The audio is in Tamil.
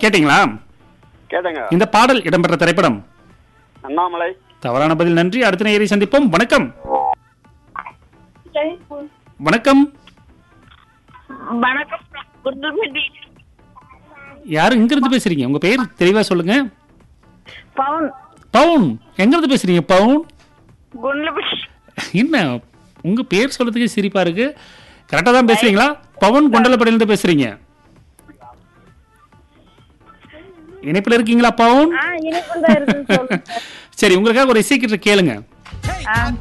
கேட்டீங்களா கேட்டேங்க இந்த பாடல் இடம்பெற்ற திரைப்படம் அண்ணாமலை தவறான பதில் நன்றி அடுத்த நேயரை சந்திப்போம் வணக்கம் வணக்கம் வணக்கம் குண்டுபட்டி யாரு இங்க இருந்து பேசுறீங்க உங்க பேர் தெளிவா சொல்லுங்க பவுன் பவுன் எங்க இருந்து பேசுறீங்க பவுன் குண்டுபட்டி என்ன உங்க பேர் சொல்றதுக்கு சிரிப்பா இருக்கு கரெக்டா தான் பேசுறீங்களா பவன் கொண்டலப்படையில இருந்து பேசுறீங்க இணைப்புல இருக்கீங்களா பவுன் ஆ இனிப்பு தான் இருக்குன்னு சொல்லுங்க சரி உங்களுக்காக ஒரு இசைக்கிட்ட கேளுங்க ஆ